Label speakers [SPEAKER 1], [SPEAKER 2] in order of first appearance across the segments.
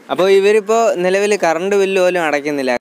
[SPEAKER 1] അപ്പോൾ ഇവരിപ്പോൾ നിലവിൽ കറണ്ട് ബില്ല് പോലും അടയ്ക്കുന്നില്ല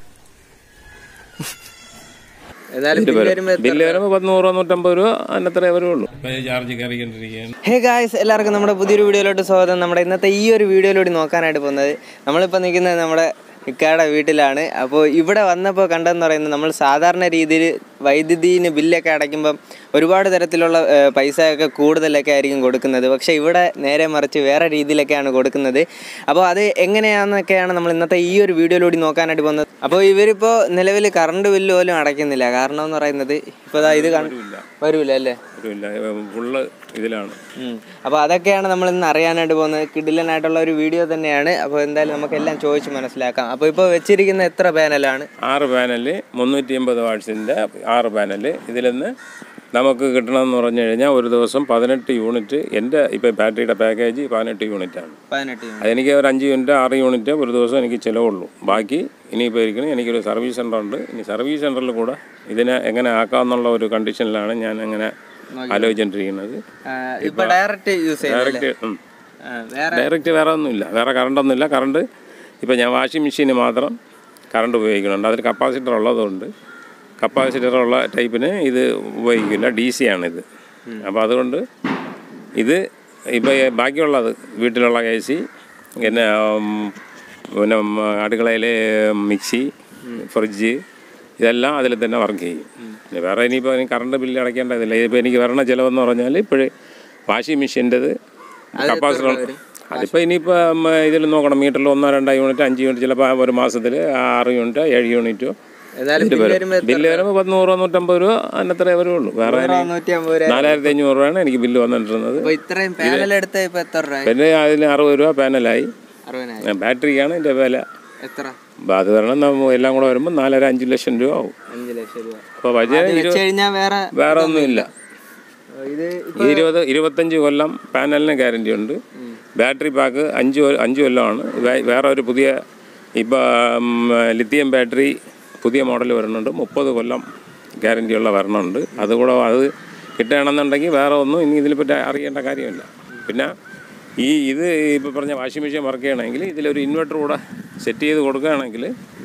[SPEAKER 1] എന്നാലും ബില്ല് വരുമ്പോൾ എത്ര
[SPEAKER 2] ബില്ല് വരുമ്പോൾ പത്ത് നൂറ് നൂറ്റമ്പത് രൂപ അതിനത്രേ വരുള്ളൂ ചാർജ് കയറിക്കൊണ്ടിരിക്കുകയാണ്
[SPEAKER 1] ഹേ ഗായ്സ് എല്ലാവർക്കും നമ്മുടെ പുതിയൊരു വീഡിയോയിലോട്ട് സ്വാഗതം നമ്മുടെ ഇന്നത്തെ ഈ ഒരു വീഡിയോയിലൂടെ നോക്കാനായിട്ട് പോകുന്നത് നമ്മളിപ്പോൾ നിൽക്കുന്നത് നമ്മുടെ ഇക്കാടെ വീട്ടിലാണ് അപ്പോൾ ഇവിടെ വന്നപ്പോൾ കണ്ടെന്ന് പറയുന്നത് നമ്മൾ സാധാരണ രീതിയിൽ വൈദ്യുതിന് ബില്ലൊക്കെ അടയ്ക്കുമ്പം ഒരുപാട് തരത്തിലുള്ള ഏഹ്, പൈസയൊക്കെ കൂടുതലൊക്കെ ആയിരിക്കും കൊടുക്കുന്നത് പക്ഷേ ഇവിടെ നേരെ മറിച്ച് വേറെ രീതിയിലൊക്കെയാണ് കൊടുക്കുന്നത് അപ്പോൾ അത് എങ്ങനെയാണെന്നൊക്കെയാണ് നമ്മൾ ഇന്നത്തെ ഈ ഒരു വീഡിയോയിലൂടെ നോക്കാനായിട്ട് പോകുന്നത് അപ്പോൾ ഇവരിപ്പോൾ നിലവിൽ കറണ്ട് ബില്ല് പോലും അടയ്ക്കുന്നില്ല കാരണം എന്ന് പറയുന്നത് ഇപ്പോൾ ദാ ഇത് കണ്ട് വരൂല അല്ലേ
[SPEAKER 2] ഇല്ല ഫുള്ള് ഇതിലാണ്
[SPEAKER 1] ഉം. അപ്പോൾ അതൊക്കെയാണ് നമ്മൾ ഇന്ന് അറിയാനായിട്ട് പോകുന്നത് കിടിലനായിട്ടുള്ള ഒരു വീഡിയോ തന്നെയാണ് അപ്പോൾ എന്തായാലും നമുക്ക് എല്ലാം ചോദിച്ച് മനസ്സിലാക്കാം അപ്പോൾ ഇപ്പോൾ വെച്ചിരിക്കുന്ന എത്ര പാനലാണ്
[SPEAKER 2] ആറ് പാനല് മുന്നൂറ്റി അമ്പത് വാട്ട്സിൻ്റെ ആറ് പാനല് ഇതിൽ നിന്ന് നമുക്ക് കിട്ടണമെന്ന് പറഞ്ഞു കഴിഞ്ഞാൽ ഒരു ദിവസം പതിനെട്ട് യൂണിറ്റ് എൻ്റെ ഇപ്പോൾ ബാറ്ററിയുടെ പാക്കേജ് പതിനെട്ട് യൂണിറ്റാണ്
[SPEAKER 1] പതിനെട്ട്
[SPEAKER 2] അതെനിക്ക് ഒരു അഞ്ച് യൂണിറ്റ് ആറ് യൂണിറ്റ് ഒരു ദിവസം എനിക്ക് ചിലവുള്ളൂ ബാക്കി ഇനിയിപ്പോൾ ഇരിക്കണം എനിക്കൊരു സർവീസ് സെൻ്റർ ഉണ്ട് ഇനി സർവീസ് സെൻ്ററിൽ കൂടെ ഇതിനെ എങ്ങനെ ആക്കാമെന്നുള്ള ഒരു കണ്ടീഷനിലാണ് ഞാൻ അങ്ങനെ ആലോചിച്ചുകൊണ്ടിരിക്കുന്നത്
[SPEAKER 1] ഇപ്പോൾ ഡയറക്റ്റ് യൂസ് ചെയ്യുന്നത്
[SPEAKER 2] ഡയറക്റ്റ് ഉം.
[SPEAKER 1] വേറെ
[SPEAKER 2] ഡയറക്റ്റ് വേറെ ഒന്നുമില്ല വേറെ കറണ്ടൊന്നുമില്ല കറണ്ട് ഇപ്പോൾ ഞാൻ വാഷിംഗ് മെഷീന് മാത്രം കറണ്ട് ഉപയോഗിക്കുന്നുണ്ട് അതിൽ കപ്പാസിറ്റർ ഉള്ളതുകൊണ്ട് കപ്പാസിറ്റർ ഉള്ള ടൈപ്പിന് ഇത് ഉപയോഗിക്കില്ല ഡി സി ആണിത് അപ്പോൾ അതുകൊണ്ട് ഇത് ഇപ്പോൾ ബാക്കിയുള്ളത് വീട്ടിലുള്ള എ സി പിന്നെ ഉം, പിന്നെ ഉം, അടുക്കളയിലെ മിക്സി ഫ്രിഡ്ജ് ഇതെല്ലാം അതിൽ തന്നെ വർക്ക് ചെയ്യും പിന്നെ വേറെ ഇനിയിപ്പോൾ ഇനി കറണ്ട് ബില്ല് അടയ്ക്കേണ്ടതില്ല ഇപ്പോൾ എനിക്ക് വരണ ചിലവെന്ന് പറഞ്ഞാൽ ഇപ്പോഴേ വാഷിംഗ് മെഷീൻ്റെത് കപ്പാസിറ്റർ അതിപ്പോൾ ഇനിയിപ്പോൾ ഇതിൽ നോക്കണം മീറ്ററിൽ ഒന്നോ രണ്ടോ യൂണിറ്റ് അഞ്ച് യൂണിറ്റ് ചിലപ്പോൾ ഒരു മാസത്തിൽ ആറ് യൂണിറ്റ് ഏഴ് യൂണിറ്റോ
[SPEAKER 1] ഏതായാലും ബില്ല് വരുമ്പോൾ
[SPEAKER 2] ബില്ല് വരുമ്പോൾ പത്ത് നൂറ് നൂറ്റമ്പത് രൂപ അതിനത്രേ വരുള്ളൂ വേറെ ഇനി
[SPEAKER 1] നൂറ്റി അമ്പത് രൂപ
[SPEAKER 2] നാലായിരത്തി അഞ്ഞൂറ് രൂപയാണ് എനിക്ക് ബില്ല് വന്നിട്ടുള്ളത്
[SPEAKER 1] അപ്പോൾ ഇത്രയും പാനൽ എടുത്ത ഇപ്പോൾ എത്ര രൂപ
[SPEAKER 2] പിന്നെ അതിന് അറുപത് രൂപ പാനലായി
[SPEAKER 1] അറുപതിനായിരം
[SPEAKER 2] ബാറ്ററിക്കാണ് എൻ്റെ വില
[SPEAKER 1] എത്ര
[SPEAKER 2] അപ്പോൾ അത് കാരണം നമ്മ എല്ലാം കൂടെ വരുമ്പോൾ നാലര അഞ്ച് ലക്ഷം രൂപ ആവും
[SPEAKER 1] അഞ്ച് ലക്ഷം രൂപ
[SPEAKER 2] അപ്പോൾ വലിയ
[SPEAKER 1] ഇത് വെച്ച് കഴിഞ്ഞാൽ വേറെ
[SPEAKER 2] വേറെ ഒന്നുമില്ല
[SPEAKER 1] ഇത്
[SPEAKER 2] ഇരുപത് ഇരുപത്തഞ്ച് കൊല്ലം പാനലിന് ഗ്യാരണ്ടി ഉണ്ട് ബാറ്ററി പാക്ക് അഞ്ച് കൊ- അഞ്ച് കൊല്ലമാണ് വേ- വേറെ ഒരു പുതിയ ഇപ്പം ലിത്തിയം ബാറ്ററി പുതിയ മോഡൽ വരുന്നുണ്ട് മുപ്പത് കൊല്ലം ഗ്യാരണ്ടിയുള്ള വരണമുണ്ട് അതുകൂടെ അത് കിട്ടുകയാണെന്നുണ്ടെങ്കിൽ വേറെ ഒന്നും ഇനി ഇതിനെപ്പറ്റി അറിയേണ്ട കാര്യമില്ല പിന്നെ ഈ ഇത് ഇപ്പോൾ പറഞ്ഞ വാഷിംഗ് മെഷീൻ വർക്ക് ചെയ്യണമെങ്കിൽ ഇതിലൊരു ഇൻവെർട്ടർ കൂടെ സെറ്റ് ചെയ്ത് കൊടുക്കുകയാണെങ്കിൽ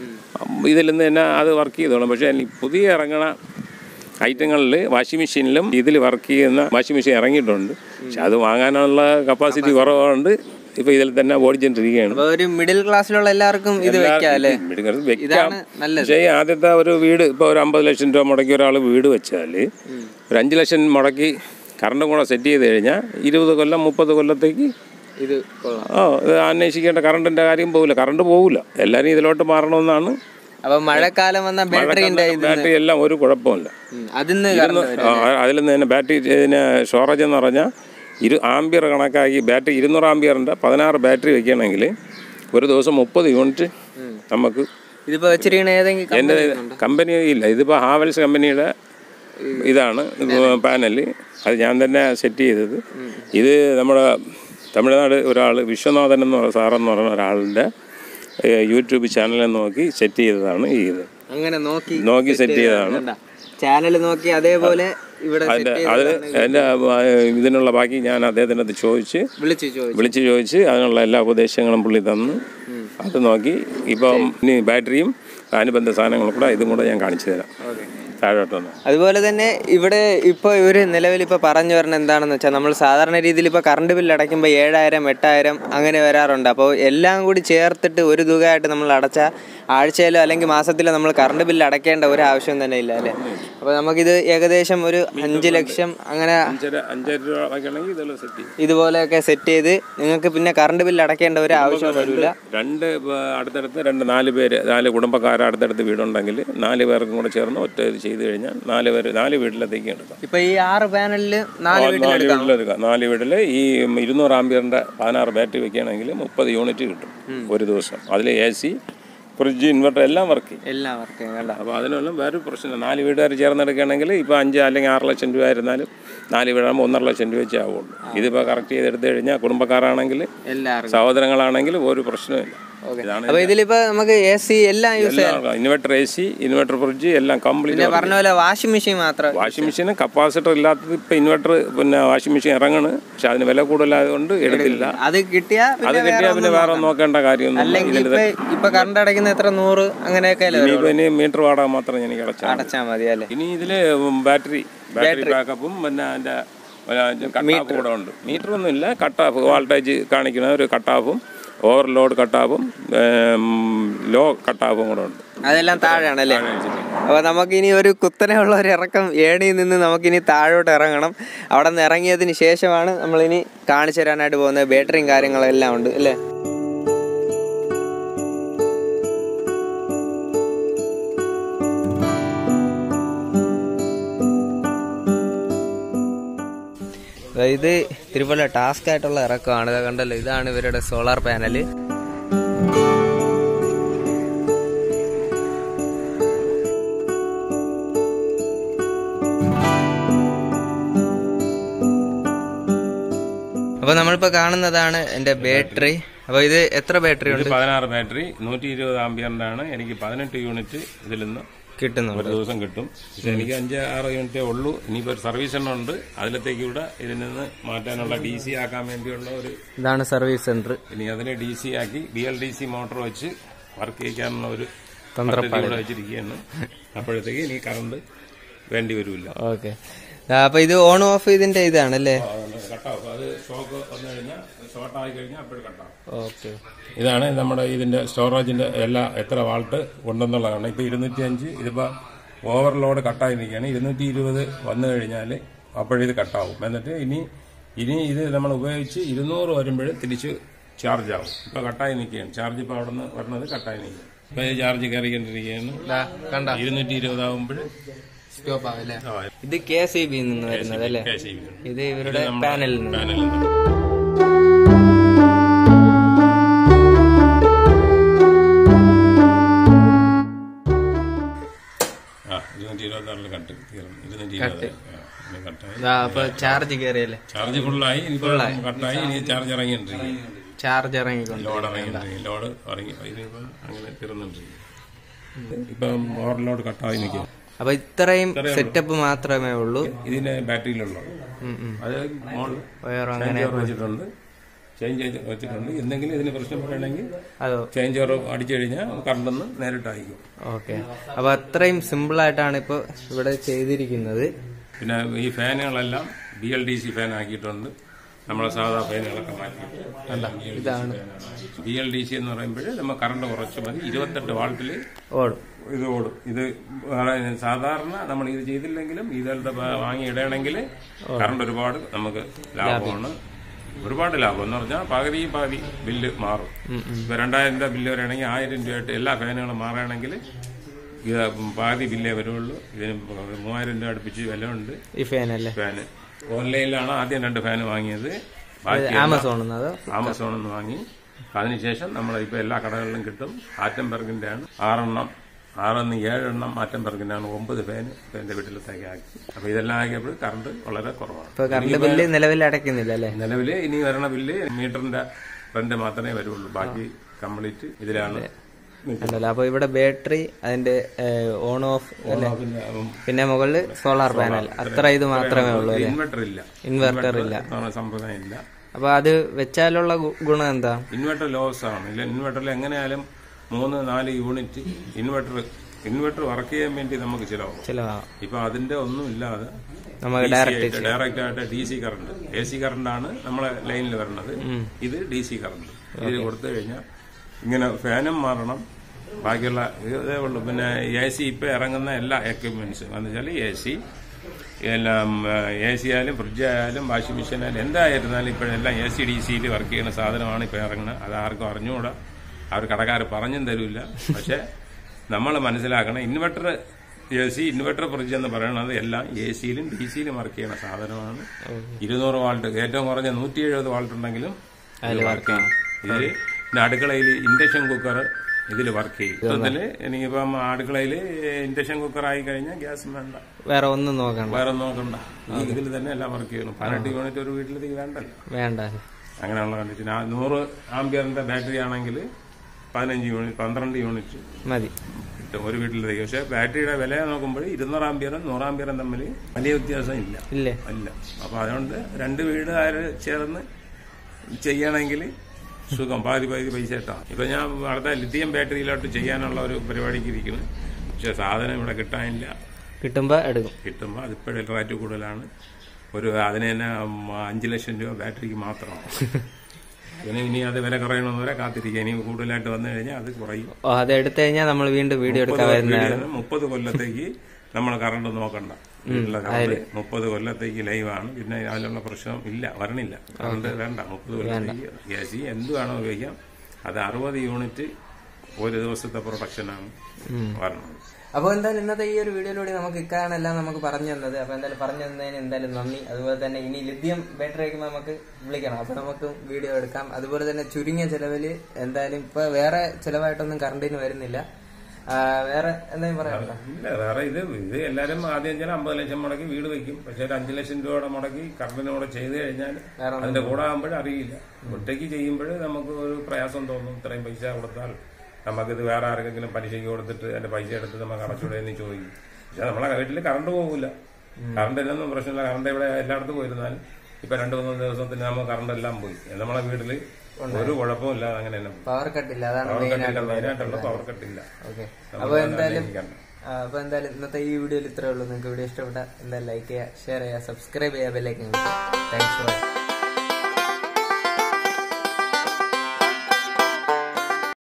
[SPEAKER 2] ഇതിൽ നിന്ന് തന്നെ അത് വർക്ക് ചെയ്തോളും പക്ഷേ ഇനി പുതിയ ഇറങ്ങണ ഐറ്റങ്ങളിൽ വാഷിംഗ് മെഷീനിലും ഇതിൽ വർക്ക് ചെയ്യുന്ന വാഷിംഗ് മെഷീൻ ഇറങ്ങിയിട്ടുണ്ട് പക്ഷെ അത് വാങ്ങാനുള്ള കപ്പാസിറ്റി കുറവുണ്ട് ഇപ്പോൾ ഇതിൽ തന്നെ ഓടിച്ചോണ്ടിരിക്കുകയാണ്
[SPEAKER 1] അപ്പോൾ ഒരു മിഡിൽ ക്ലാസ്സിലുള്ള എല്ലാവർക്കും ഇത് വെക്കാം അല്ലേ
[SPEAKER 2] വീടുകളിൽ വെക്കാം
[SPEAKER 1] ഇതാണ് നല്ലത്
[SPEAKER 2] പക്ഷേ ഈ ആദ്യത്തെ ഒരു വീട് ഇപ്പോൾ ഒരു അമ്പത് ലക്ഷം രൂപ മുടക്കി ഒരാൾ വീട് വെച്ചാൽ ഒരു അഞ്ച് ലക്ഷം മുടക്കി കറണ്ടും കൂടെ സെറ്റ് ചെയ്ത് കഴിഞ്ഞാൽ ഇരുപത് കൊല്ലം മുപ്പത് കൊല്ലത്തേക്ക്
[SPEAKER 1] ഇത് കൊള്ളാം
[SPEAKER 2] ആ ഇത് അന്വേഷിക്കേണ്ട കറണ്ടിൻ്റെ കാര്യം പോകില്ല കറണ്ട് പോകില്ല എല്ലാവരും ഇതിലോട്ട് മാറണമെന്നാണ്
[SPEAKER 1] അപ്പോൾ മഴക്കാലം വന്ന ബാറ്ററിൻ്റെ ഇത്
[SPEAKER 2] ബാറ്ററി എല്ലാം ഒരു കുഴപ്പമില്ല
[SPEAKER 1] അതിന്ന്
[SPEAKER 2] അതിൽ നിന്ന് തന്നെ ബാറ്ററി ഇതിന് സ്റ്റോറേജ് എന്ന് പറഞ്ഞാൽ ഇരു ആംബിയർ കണക്കാക്കി ബാറ്ററി ഇരുന്നൂറ് ആംബിയറിൻ്റെ പതിനാറ് ബാറ്ററി വെക്കുകയാണെങ്കിൽ ഒരു ദിവസം മുപ്പത് യൂണിറ്റ് നമുക്ക്
[SPEAKER 1] ഇതിപ്പോൾ വെച്ചിരിക്കണ ഏതെങ്കിലും
[SPEAKER 2] എൻ്റെ കമ്പനി ഇല്ല ഇതിപ്പോൾ ഹാവൽസ് കമ്പനിയുടെ ഇതാണ് പാനൽ അത് ഞാൻ തന്നെ സെറ്റ് ചെയ്തത് ഇത് നമ്മുടെ തമിഴ്നാട് ഒരാൾ വിശ്വനാഥൻ എന്ന് പറയുന്ന സാറെന്ന് പറയുന്ന ഒരാളുടെ ഏഹ്, യൂട്യൂബ് ചാനലിൽ നോക്കി സെറ്റ് ചെയ്തതാണ് ഈ ഇത്
[SPEAKER 1] അങ്ങനെ നോക്കി
[SPEAKER 2] നോക്കി സെറ്റ് ചെയ്തതാണ്
[SPEAKER 1] ചാനൽ നോക്കി അതേപോലെ ഇവിടെ
[SPEAKER 2] അതിൻ്റെ അത് എൻ്റെ ഇതിനുള്ള ബാക്കി ഞാൻ അദ്ദേഹത്തിനകത്ത് ചോദിച്ച്
[SPEAKER 1] വിളിച്ചു ചോദിച്ചു
[SPEAKER 2] വിളിച്ച് ചോദിച്ച് അതിനുള്ള എല്ലാ ഉപദേശങ്ങളും പുള്ളി തന്നു അത് നോക്കി ഇപ്പം ഇനി ബാറ്ററിയും അനുബന്ധ സാധനങ്ങളും കൂടെ ഇതും കൂടെ ഞാൻ കാണിച്ചു തരാം താഴോട്ട് വന്ന്
[SPEAKER 1] അതുപോലെ തന്നെ ഇവിടെ ഇപ്പോൾ ഇവർ നിലവിൽ ഇപ്പോൾ പറഞ്ഞു വരുന്നത് എന്താണെന്ന് വെച്ചാൽ നമ്മൾ സാധാരണ രീതിയിൽ ഇപ്പോൾ കറണ്ട് ബില്ല് അടയ്ക്കുമ്പോൾ ഏഴായിരം എട്ടായിരം അങ്ങനെ വരാറുണ്ട് അപ്പോൾ എല്ലാം കൂടി ചേർത്തിട്ട് ഒരു തുകയായിട്ട് നമ്മൾ അടച്ച ആഴ്ചയിലോ അല്ലെങ്കിൽ മാസത്തിലോ നമ്മൾ കറണ്ട് ബില്ല് അടയ്ക്കേണ്ട ഒരു ആവശ്യം തന്നെ ഇല്ല അല്ലേ അപ്പോൾ നമുക്കിത് ഏകദേശം ഒരു അഞ്ച് ലക്ഷം അങ്ങനെ
[SPEAKER 2] അഞ്ചര അഞ്ചര രൂപ വയ്ക്കണമെങ്കിൽ ഇതെല്ലാം സെറ്റ് ചെയ്യും
[SPEAKER 1] ഇതുപോലെയൊക്കെ സെറ്റ് ചെയ്ത് നിങ്ങൾക്ക് പിന്നെ കറണ്ട് ബില്ല് അടയ്ക്കേണ്ട ഒരു ആവശ്യം വരില്ല
[SPEAKER 2] രണ്ട് ഇപ്പൊ അടുത്തടുത്ത് രണ്ട് നാല് പേര് നാല് കുടുംബക്കാർ അടുത്തടുത്ത് വീടുണ്ടെങ്കിൽ നാല് പേർക്കും കൂടെ ചേർന്ന് ഒറ്റ ഇത് ചെയ്ത് കഴിഞ്ഞാൽ നാല് പേര് നാല് വീട്ടിലത്തേക്ക് എടുക്കാം
[SPEAKER 1] ഇപ്പോൾ ഈ ആറ് പാനലിൽ നാല് വീട്ടിൽ
[SPEAKER 2] നാല് വീട്ടിലെടുക്കാം നാല് വീട്ടിൽ ഈ ഇരുന്നൂറ് ആംബിയറിൻ്റെ പതിനാറ് ബാറ്ററി വെക്കുകയാണെങ്കിൽ മുപ്പത് യൂണിറ്റ് കിട്ടും ഒരു ദിവസം അതിൽ എ സി ഫ്രിഡ്ജ് ഇൻവെർട്ടർ എല്ലാം വർക്ക് ചെയ്യും
[SPEAKER 1] എല്ലാം വർക്ക് കണ്ട
[SPEAKER 2] അപ്പോൾ അതിനെല്ലാം വേറെ പ്രശ്നമില്ല നാല് വീട്ടുകാർ ചേർന്നെടുക്കുകയാണെങ്കിൽ ഇപ്പോൾ അഞ്ച് അല്ലെങ്കിൽ ആറ് ലക്ഷം രൂപ ആയിരുന്നാലും നാല് വീടാകുമ്പോൾ ഒന്നര ലക്ഷം രൂപ വെച്ചേ ആവുള്ളൂ ഇതിപ്പോൾ കറക്റ്റ് ചെയ്തെടുത്ത് കഴിഞ്ഞാൽ കുടുംബക്കാരാണെങ്കിൽ
[SPEAKER 1] എല്ലാവർക്കും
[SPEAKER 2] സഹോദരങ്ങളാണെങ്കിൽ ഒരു പ്രശ്നമില്ല ഇതാണ്
[SPEAKER 1] അപ്പൊ ഇതിലിപ്പോ നമുക്ക് എ സി എല്ലാം യൂസ് ചെയ്യാം
[SPEAKER 2] എല്ലാം inverter A C inverter fridge എല്ലാം കംപ്ലീറ്റ്
[SPEAKER 1] പിന്നെ പറഞ്ഞ പോലെ വാഷിംഗ് മെഷീൻ മാത്രം
[SPEAKER 2] വാഷിംഗ് മെഷീന് കപ്പാസിറ്റർ ഇല്ലാത്തത് ഇപ്പം ഇൻവെർട്ടർ പിന്നെ വാഷിംഗ് മെഷീൻ ഇറങ്ങണ് പക്ഷെ അതിന് വില കൂടുതലായതുകൊണ്ട് എടുത്തില്ല
[SPEAKER 1] അത് കിട്ടിയാ
[SPEAKER 2] അത്
[SPEAKER 1] പിന്നെ
[SPEAKER 2] കിട്ടിയാൽ പിന്നെ വേറെ നോക്കേണ്ട കാര്യമൊന്നും
[SPEAKER 1] അല്ലെങ്കിൽ ഇപ്പൊ ഇപ്പൊ കറണ്ട് അടയ്ക്കുന്ന എത്ര നൂറ് അങ്ങനെയൊക്കെ അല്ലേ
[SPEAKER 2] ഇനിയിപ്പോൾ ഇനി മീറ്റർ വാടക മാത്രം എനിക്ക് അടച്ചാൽ
[SPEAKER 1] അടച്ചാ മതി അല്ലേ
[SPEAKER 2] ഇനി ഇതില് ബാറ്ററി ബാറ്ററി ബാക്കപ്പും പിന്നെ അതിന്റെ കട്ടാഫ് കൂടെ ഉണ്ട് മീറ്റർ ഒന്നും ഇല്ല കട്ടാഫ് വോൾട്ടേജ് കാണിക്കുന്ന ഒരു കട്ടാഫും ഓവർലോഡ് കട്ടാഫും ലോ കട്ടാഫും കൂടെ ഉണ്ട്
[SPEAKER 1] അതെല്ലാം താഴെയാണല്ലേ അപ്പൊ നമുക്കിനി ഒരു കുത്തനെയുള്ള ഒരു ഇറക്കം ഏണിയിൽ നിന്ന് നമുക്കിനി താഴോട്ട് ഇറങ്ങണം അവിടെ നിന്ന് ഇറങ്ങിയതിന് ശേഷമാണ് നമ്മളിനി കാണിച്ചു തരാനായിട്ട് പോകുന്നത് ബാറ്ററിയും കാര്യങ്ങളും എല്ലാം ഉണ്ട് അല്ലേ ഇത് തിരുവല്ല ടാസ്ക് ആയിട്ടുള്ള ഇറക്കമാണ് ഇത് കണ്ടല്ലോ ഇതാണ് ഇവരുടെ സോളാർ പാനല് അപ്പൊ നമ്മളിപ്പോ കാണുന്നതാണ് എന്റെ ബാറ്ററി അപ്പൊ ഇത് എത്ര ബാറ്ററി
[SPEAKER 2] ഇത്
[SPEAKER 1] ഉണ്ട്
[SPEAKER 2] പതിനാറ് ബാറ്ററി നൂറ്റി ഇരുപത് ആംബിയറിന്റെ ആണ് എനിക്ക് പതിനെട്ട് യൂണിറ്റ് ഇതിൽ നിന്ന്
[SPEAKER 1] കിട്ടുന്നുണ്ട്
[SPEAKER 2] ഒരു ദിവസം കിട്ടും പക്ഷെ എനിക്ക് അഞ്ച് ആറ് യൂണിറ്റേ ഉള്ളൂ ഇനിയിപ്പോൾ ഒരു സർവീസ് എണ്ണം ഉണ്ട് അതിലത്തേക്ക് ഇവിടെ ഇതിൽ നിന്ന് മാറ്റാനുള്ള ഡി സി ആക്കാൻ വേണ്ടിയുള്ള ഒരു
[SPEAKER 1] ഇതാണ് സർവീസ് സെന്റർ
[SPEAKER 2] ഇനി അതിനെ ഡി സി ആക്കി D L D C motor വെച്ച് വർക്ക് ചെയ്യിക്കാനുള്ള ഒരു പദ്ധതി ഇവിടെ വെച്ചിരിക്കുകയാണ് അപ്പോഴത്തേക്ക് ഇനി കറണ്ട് വേണ്ടി വരില്ല
[SPEAKER 1] ഓക്കെ അപ്പൊ ഇത് ഓൺ ഓഫ് ഇതിന്റെ ഇതാണല്ലേ
[SPEAKER 2] കട്ടാവും അത് ഷോക്ക് വന്നു കഴിഞ്ഞാൽ ഷോർട്ട് ആയി കഴിഞ്ഞാൽ അപ്പോഴും കട്ടാവും
[SPEAKER 1] ഓക്കെ
[SPEAKER 2] ഇതാണ് നമ്മുടെ ഇതിന്റെ സ്റ്റോറേജിന്റെ എല്ലാ എത്ര വാൾട്ട് ഉണ്ടെന്നുള്ളതാണ് ഇപ്പൊ ഇരുന്നൂറ്റി അഞ്ച് ഇതിപ്പോ ഓവർലോഡ് കട്ടായി നിൽക്കുകയാണ് ഇരുന്നൂറ്റി ഇരുപത് വന്നു കഴിഞ്ഞാൽ അപ്പോഴിത് കട്ടാവും എന്നിട്ട് ഇനി ഇനി ഇത് നമ്മൾ ഉപയോഗിച്ച് ഇരുന്നൂറ് വരുമ്പോൾ തിരിച്ച് ചാർജ് ആവും ഇപ്പൊ കട്ടായി നിൽക്കുകയാണ് ചാർജ് ഇപ്പൊ അവിടെ നിന്ന് വരുന്നത് കട്ടായി നിൽക്കുകയാണ് ഇപ്പൊ ഈ ചാർജ് കയറിക്കൊണ്ടിരിക്കുകയാണ്
[SPEAKER 1] കണ്ട
[SPEAKER 2] ഇരുന്നൂറ്റി ഇരുപതാവുമ്പോൾ
[SPEAKER 1] സ്റ്റോപ്പ് ആവല്ലേ ഇത് കെ സി ബി നിന്ന് വരുന്നത് അല്ലേ ഇത് ഇവരുടെ പാനലിൽ നിന്ന്
[SPEAKER 2] പാനലിൽ ആ ഇരുന്നൂറ്റി ഇരുപത്താറിൽ കട്ട് തീർന്നു ഇരുന്നൂറ്റി ഇരുപത് കട്ടായി
[SPEAKER 1] ദാ, അപ്പൊ ചാർജ് കയറിയല്ലേ
[SPEAKER 2] ചാർജ് ഫുള്ളായി ഇനിയിപ്പോ കട്ടായി ഇനി ചാർജ് ഇറങ്ങിയിട്ടിരിക്കും
[SPEAKER 1] ചാർജ് ഇറങ്ങിക്കൊണ്ട്
[SPEAKER 2] ലോഡ് ഇറങ്ങിയിട്ടിരിക്കും ലോഡ് ഇറങ്ങി ഇതിനിപ്പം അങ്ങനെ തീർന്നിട്ടിരിക്കും ഇപ്പം ഓവർലോഡ് കട്ടായി നിൽക്കും
[SPEAKER 1] അപ്പൊ ഇത്രയും സെറ്റപ്പ് മാത്രമേ ഉള്ളൂ
[SPEAKER 2] ഇതിന്റെ ബാറ്ററിയിലുള്ള
[SPEAKER 1] ഉം, ഉം.
[SPEAKER 2] അത് മോള്
[SPEAKER 1] വേറെ
[SPEAKER 2] ചേഞ്ച്
[SPEAKER 1] അങ്ങനെ
[SPEAKER 2] ഓവർ വെച്ചിട്ടുണ്ട് ചേഞ്ച് ചെയ്ത് വെച്ചിട്ടുണ്ട് എന്തെങ്കിലും ഇതിന് പ്രശ്നം പറയണമെങ്കിൽ
[SPEAKER 1] അതോ
[SPEAKER 2] ചേഞ്ച് ഓവർ അടിച്ചു കഴിഞ്ഞാൽ കറണ്ടൊന്ന് നേരിട്ട് അയക്കും
[SPEAKER 1] ഓക്കെ അപ്പൊ അത്രയും സിമ്പിൾ ആയിട്ടാണ് ഇപ്പൊ ഇവിടെ ചെയ്തിരിക്കുന്നത്
[SPEAKER 2] പിന്നെ ഈ ഫാനുകളെല്ലാം B L D C fan ആക്കിയിട്ടുണ്ട് നമ്മളെ സാധാ ഫാനുകളൊക്കെ മാറ്റി
[SPEAKER 1] ഇതാണ്
[SPEAKER 2] ബി എൽ ഡി സി എന്ന് പറയുമ്പോൾ നമ്മൾ കറണ്ട് കുറച്ച് മതി ഇരുപത്തെട്ട് വാൾട്ടിൽ
[SPEAKER 1] ഓടും
[SPEAKER 2] ഇത് ഓടും ഇത് വളരെ സാധാരണ നമ്മൾ ഇത് ചെയ്തില്ലെങ്കിലും ഇതെല്ലാം വാങ്ങി ഇടണമെങ്കിൽ കറണ്ട് ഒരുപാട് നമുക്ക് ലാഭമാണ് ഒരുപാട് ലാഭം എന്ന് പറഞ്ഞാൽ പകുതി പകുതി ബില്ല് മാറും ഇപ്പൊ രണ്ടായിരം രൂപ ബില്ല് വരികയാണെങ്കിൽ ആയിരം രൂപയായിട്ട് എല്ലാ ഫാനുകളും മാറുകയാണെങ്കിൽ ഇത് പാതി ബില്ലേ വരുള്ളൂ ഇതിന് മൂവായിരം രൂപ അടുപ്പിച്ച് വില ഉണ്ട്
[SPEAKER 1] ഈ ഫാൻ അല്ലേ
[SPEAKER 2] ഫാന് ഓൺലൈനിലാണ് ആദ്യം രണ്ട് ഫാൻ വാങ്ങിയത് ബാക്കി
[SPEAKER 1] ആമസോണിൽ നിന്ന് അതോ
[SPEAKER 2] ആമസോണിൽ നിന്ന് വാങ്ങി അതിനുശേഷം നമ്മൾ ഇപ്പോൾ എല്ലാ കടകളിലും കിട്ടും ആറ്റംബർഗിന്റെ ആണ് ആറെണ്ണം ആറെണ്ണം ഏഴെണ്ണം ആറ്റംബർഗിന്റെ ആണ് ഒമ്പത് ഫാൻ ഇപ്പൊ എന്റെ വീട്ടിലത്തേക്ക് ആക്കി അപ്പൊ ഇതെല്ലാം ആക്കിയപ്പോൾ കറണ്ട് വളരെ കുറവാണ്
[SPEAKER 1] ഇപ്പൊ കറണ്ട് ബില്ല് നിലവിൽ അടയ്ക്കുന്നില്ല അല്ലേ
[SPEAKER 2] നിലവിൽ ഇനി വരണ ബില്ല് മീറ്ററിന്റെ റെന്റ് മാത്രമേ വരുള്ളൂ ബാക്കി കംപ്ലീറ്റ് ഇതിലാണ്
[SPEAKER 1] ഉണ്ടല്ലോ അപ്പൊ ഇവിടെ ബാറ്ററി അതിന്റെ ഓൺ ഓഫ് അല്ലേ പിന്നെ മുകളിൽ സോളാർ പാനൽ അത്ര ഇത് മാത്രമേ ഉള്ളൂ അല്ലേ
[SPEAKER 2] ഇൻവെർട്ടർ ഇല്ല
[SPEAKER 1] ഇൻവെർട്ടർ ഇല്ല
[SPEAKER 2] എന്നുള്ള സമ്പ്രദായം ഇല്ല
[SPEAKER 1] അപ്പൊ അത് വെച്ചാലുള്ള ഗു- ഗുണം എന്താ
[SPEAKER 2] ഇൻവെർട്ടർ ലോസ് ആണ് ഇല്ല ഇൻവെർട്ടറിൽ എങ്ങനെയായാലും മൂന്ന് നാല് യൂണിറ്റ് ഇൻവെർട്ടർ ഇൻവെർട്ടർ വർക്ക് ചെയ്യാൻ വേണ്ടി നമുക്ക് ചിലവാകും
[SPEAKER 1] ചിലവാ
[SPEAKER 2] ഇപ്പൊ അതിന്റെ ഒന്നും ഇല്ലാതെ
[SPEAKER 1] നമുക്ക് ഡയറക്റ്റ്
[SPEAKER 2] ഡയറക്റ്റ് ആയിട്ട് D C current A C current ആണ് നമ്മളെ ലൈനിൽ വരുന്നത് ഇത് ഡി സി കറണ്ട് ഇത് കൊടുത്തു കഴിഞ്ഞാൽ ഇങ്ങനെ ഫാനും മാറണം ബാക്കിയുള്ള ഇതേ ഉള്ളൂ പിന്നെ എ സി ഇപ്പൊ ഇറങ്ങുന്ന എല്ലാ എക്യുപ്മെന്റ്സും എന്ന് വെച്ചാൽ എ സി എല്ലാം എ സി ആയാലും ഫ്രിഡ്ജ് ആയാലും വാഷിംഗ് മെഷീൻ ആയാലും എന്തായിരുന്നാലും ഇപ്പോഴെല്ലാം എ സി ഡി സിയിൽ വർക്ക് ചെയ്യുന്ന സാധനമാണ് ഇപ്പോൾ ഇറങ്ങുന്നത് അത് ആർക്കും അറിഞ്ഞുകൂടാ അവർ കടക്കാർ പറഞ്ഞും തരില്ല പക്ഷെ നമ്മൾ മനസ്സിലാക്കണം inverter A C inverter fridge എന്ന് പറയുന്നത് എല്ലാം എ സിയിലും ഡി സിയിലും വർക്ക് ചെയ്യുന്ന സാധനമാണ് ഇരുന്നൂറ് വാൾട്ട് ഏറ്റവും കുറഞ്ഞ നൂറ്റി എഴുപത് വാൾട്ട് ഉണ്ടെങ്കിലും ഇത് വർക്ക് ചെയ്യും ഇതിൽ പിന്നെ അടുക്കളയിൽ ഇൻഡക്ഷൻ കുക്കർ ഇതിൽ വർക്ക് ചെയ്യും മൊത്തത്തില് എനിക്കിപ്പം അടുക്കളയിൽ ഇൻഡക്ഷൻ കുക്കർ ആയി കഴിഞ്ഞാൽ ഗ്യാസ് വേണ്ട
[SPEAKER 1] വേറെ ഒന്നും നോക്കണ്ട
[SPEAKER 2] വേറെ നോക്കണ്ട ഈ ഇതിൽ തന്നെ എല്ലാം വർക്ക് ചെയ്യണം പതിനെട്ട് യൂണിറ്റ് ഒരു വീട്ടിലേക്ക് വേണ്ടല്ലോ
[SPEAKER 1] വേണ്ട
[SPEAKER 2] അങ്ങനെയുള്ള കണ്ടീഷൻ ആ നൂറ് ആംബിയറിന്റെ ബാറ്ററി ആണെങ്കിൽ പതിനഞ്ച് യൂണിറ്റ് പന്ത്രണ്ട് യൂണിറ്റ്
[SPEAKER 1] മതി
[SPEAKER 2] കിട്ടും ഒരു വീട്ടിലേക്ക് പക്ഷേ ബാറ്ററിയുടെ വില നോക്കുമ്പോൾ ഇരുന്നൂറ് ആംബിയറും നൂറ് ആംബിയറും തമ്മിൽ വലിയ വ്യത്യാസം ഇല്ല
[SPEAKER 1] ഇല്ലേ
[SPEAKER 2] അല്ല അപ്പോൾ അതുകൊണ്ട് രണ്ട് വീടുകാർ ചേർന്ന് ചെയ്യണമെങ്കിൽ സുഖം പാതി പാതി പൈസ ഇട്ടാം ഇപ്പം ഞാൻ അടുത്ത ലിഥിയം ബാറ്ററിയിലോട്ട് ചെയ്യാനുള്ള ഒരു പരിപാടിക്ക് ഇരിക്കുന്നു പക്ഷേ സാധനം ഇവിടെ കിട്ടാനില്ല
[SPEAKER 1] കിട്ടുമ്പോ എടുക്കും
[SPEAKER 2] കിട്ടുമ്പോൾ അതിപ്പോഴും റേറ്റ് കൂടുതലാണ് ഒരു അതിന് തന്നെ ഉം, അഞ്ച് ലക്ഷം രൂപ ബാറ്ററിക്ക് മാത്രമാണ് പിന്നെ ഇനി അത് വില കുറയണമെന്ന് വരെ കാത്തിരിക്കുക ഇനി കൂടുതലായിട്ട് വന്നു കഴിഞ്ഞാൽ അത് കുറയും
[SPEAKER 1] ഓ അത് എടുത്തു കഴിഞ്ഞാൽ നമ്മൾ വീണ്ടും വീഡിയോ എടുക്കാൻ വരുന്നതാണ്
[SPEAKER 2] വീഡിയോ മുപ്പത് കൊല്ലത്തേക്ക് നമ്മൾ കറണ്ട് നോക്കണ്ട വീട്ടിലെ കറണ്ട് മുപ്പത് കൊല്ലത്തേക്ക് ലൈവാണ് പിന്നെ അതിലുള്ള പ്രശ്നം ഇല്ല വരണില്ല കറണ്ട് വേണ്ട മുപ്പത് കൊല്ലത്തേക്ക് ഗ്യാസ് എന്തുവാണോ ഉപയോഗിക്കാം അത് അറുപത് യൂണിറ്റ് ഒരു ദിവസത്തെ പ്രൊഡക്ഷനാണ് വരണത്
[SPEAKER 1] അപ്പോൾ എന്തായാലും ഇന്നത്തെ ഈ ഒരു വീഡിയോയിലൂടെ നമുക്ക് ഇക്കാണെല്ലാം നമുക്ക് പറഞ്ഞു തന്നത് അപ്പോൾ എന്തായാലും പറഞ്ഞു തന്നതിന് എന്തായാലും നന്ദി അതുപോലെ തന്നെ ഇനി ലിഥിയം ബാറ്ററി വയ്ക്കുമ്പോൾ നമുക്ക് വിളിക്കണം അപ്പോൾ നമുക്ക് വീഡിയോ എടുക്കാം അതുപോലെ തന്നെ ചുരുങ്ങിയ ചിലവിൽ എന്തായാലും ഇപ്പോൾ വേറെ ചിലവായിട്ടൊന്നും കറണ്ടിന് വരുന്നില്ല ആ, വേറെ എന്തെങ്കിലും പറയാനുണ്ടോ
[SPEAKER 2] ഇല്ല വേറെ ഇത് ഇത് എല്ലാവരും ആദ്യം ചില അമ്പത് ലക്ഷം മുടക്കി വീട് വെക്കും പക്ഷെ ഒരു അഞ്ച് ലക്ഷം രൂപയുടെ മുടക്കി കറണ്ടിന് കൂടെ ചെയ്ത് കഴിഞ്ഞാൽ
[SPEAKER 1] വേറെ
[SPEAKER 2] അതിന്റെ കൂടെ ആകുമ്പോൾ അറിയില്ല ഒറ്റയ്ക്ക് ചെയ്യുമ്പോൾ നമുക്ക് ഒരു പ്രയാസം തോന്നും ഇത്രയും പൈസ കൊടുത്താൽ നമുക്കിത് വേറെ ആർക്കെങ്കിലും പലിശയ്ക്ക് കൊടുത്തിട്ട് അതിന്റെ പൈസ എടുത്ത് നമുക്ക് അടച്ചുകൂടെ എന്ന് ചോദിക്കും പക്ഷെ നമ്മളെ വീട്ടിൽ കറണ്ട് പോകില്ല കറണ്ട് ഇല്ലൊന്നും പ്രശ്നമില്ല കറണ്ട് ഇവിടെ എല്ലായിടത്തും പോയിരുന്നാലും ഇപ്പൊ രണ്ടു മൂന്ന് ദിവസത്തിന് നമുക്ക് കറണ്ട് എല്ലാം പോയി നമ്മളെ വീട്ടില് ഒരു കുഴപ്പവും ഇല്ലാതെ അങ്ങനെ തന്നെ പോയി.
[SPEAKER 1] പവർ കട്ടില്ല അതാണ്
[SPEAKER 2] പവർ
[SPEAKER 1] മെയിൻ
[SPEAKER 2] കട്ടില്ല മെയിനായിട്ടുള്ള പവർ കട്ടില്ല
[SPEAKER 1] ഓക്കെ
[SPEAKER 2] നമ്മൾ
[SPEAKER 1] അപ്പോൾ എന്തായാലും
[SPEAKER 2] ആലോചിക്കണ്ട.
[SPEAKER 1] ആ, അപ്പോൾ എന്തായാലും ഇന്നത്തെ ഈ വീഡിയോയിൽ ഇത്രേ ഉള്ളൂ നിങ്ങൾക്ക് വീഡിയോ ഇഷ്ടപ്പെട്ട എന്തായാലും ലൈക്ക് ചെയ്യുക ഷെയർ ചെയ്യുക സബ്സ്ക്രൈബ് ചെയ്യുക ബെല്ലൈക്കൻ താങ്ക്സ് ഫോർ